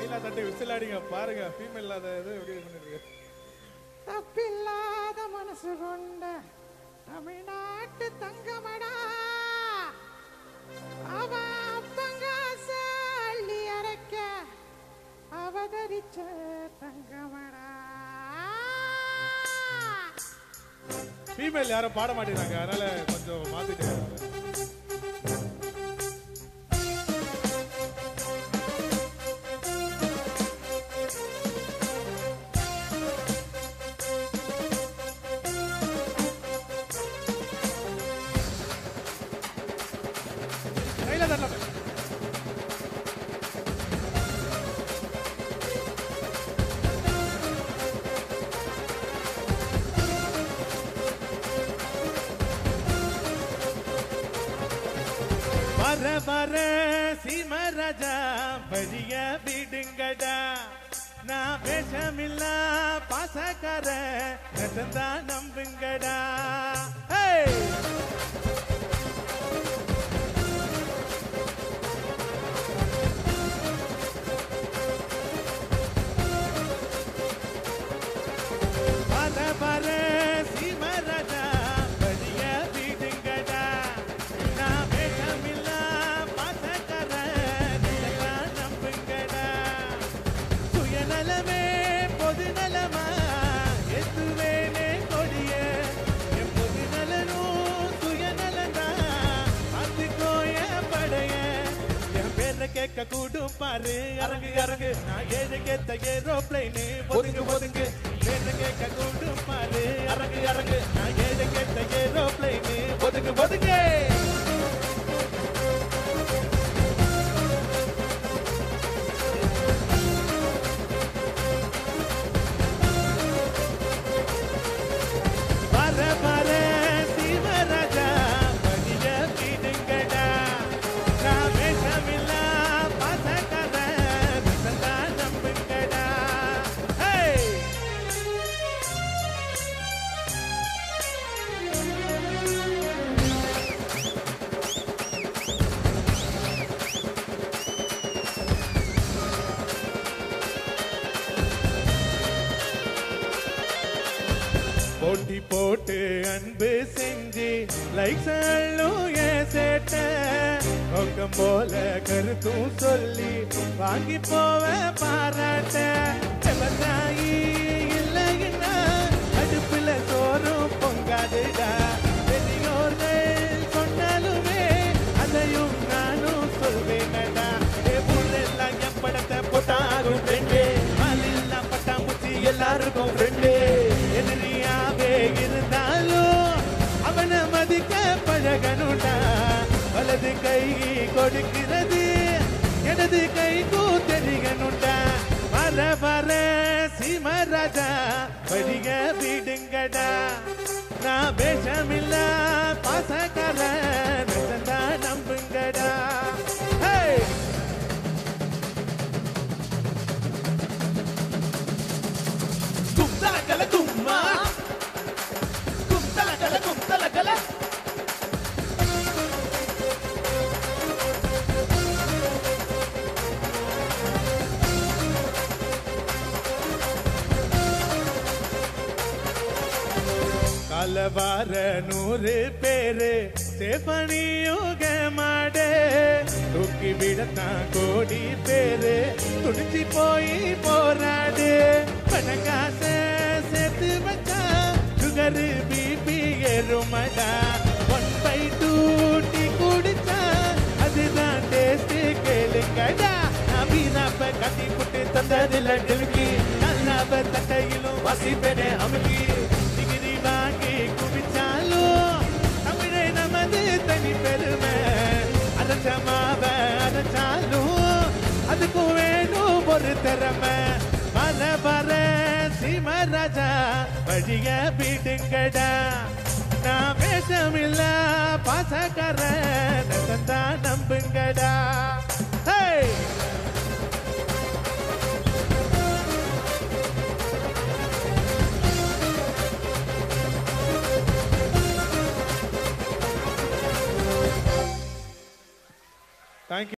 கையில தட்டி விசிலாடிங்க பாருங்க ஃபீமேல் இல்லாத இது எப்படி பண்ணிருக்கு தப்பில்லாத மனசு கொண்ட தமிழ்நாட்டு தங்கமடா அவ அப்பங்காச அள்ளி அரைக்க அவதரிச்ச தங்கமடா ஃபீமேல் யாரும் பாட மாட்டேங்கிறாங்க அதனால கொஞ்சம் மாத்திட்டு கையில தட்டலாம் வர வர சீமராஜா வழிய விடுங்கடா நான் வேஷமில்லா பாசக்கார நெசந்தா நம்புங்கடா Hey! வர வர சீமராஜா வழிய விடுங்கடா நான் வேஷமில்லா பாசக்கார நெசந்தா நம்புங்கடா சுயநலமே பொது நலமா எத்துவேனே கொடிய என் பொது நலனும் சுயநலந்தா பார்த்துக்கோய படைய என் பேர கேட்க கூடும் பாரு அரங்கு அரங்கு நான் ஏழு கேத்த ஏரோப்ளைனு ஒதுங்கு ஒதுங்கு பேர கேட்க கூடும் பாரு அரங்கு அரங்கு நான் ஏழு கேத்த ஏரோப்ளைனு ஒதுங்கு ஒதுங்கு வர வர சீமராஜா வழிய விடுங்கடா நான் வேஷமில்லா பாசக்கார நெசந்தா நம்புங்கடா Hey! போட்டி போட்டு அன்பு செஞ்சு லைக் சொல்லும் ஏன் சேட்ட நோக்கம் போல கருத்தும் சொல்லி வாங்கி போவ பாராட்ட விவசாயி இல்லைன்னா அடுப்புல சோறும் பொங்காதுடா பெரியோர்கள் சொன்னாலுமே அதையும் நானும் சொல்வேனடா ஏ புள்ளெல்லாம் என் படத்தை போட்டாரும் ரெண்டு மாலில்லா பட்டாம்பூச்சி எல்லாருக்கும் ஃப்ரெண்டு எதிரியாவே இருந்தாலும் அவனை மதிக்க பழகணுண்டா வலது கை கொடுக்கிறது இடது கை தெரியணுண்டா வர வர சீமராஜா படிக விடுங்கடா நான் வேஷமில்ல பாசக்கார நெசந்தா நம்புங்கடா Hey! கும்தலகல கும்மா கும்தலகல கும்தலகல கலவார நூறு பேரு சேபனியோக மாடு தூக்கி விடத்தான் கோடி பேரு துடிச்சு போய் போராடு பணக்காச சேர்த்து வச்சா சுகரு பிபி ஏறுமடா ஒன் பை டூ டீ குடிச்சா அதுதான் டேஸ்ட் கேளுங்கடா நான் வீணாப்ப கட்டி புட்டு தந்ததில்ல டிலுக்கி நல்லாப்ப தட்டையிலும் வாசிப்பேனே அமுக்கி டிகிரி வாங்கி குவிச்சாலும் தமிழை நமது தனி பெருமை அரைச்சமாவ அரைச்சாலும் அதுக்கும் வேணும் ஒரு திறமை வர வர சீமராஜா வழிய விடுங்கடா நான் வேஷமில்ல பாசக்கார நெசந்தா நம்புங்கடா Hey! Thank you.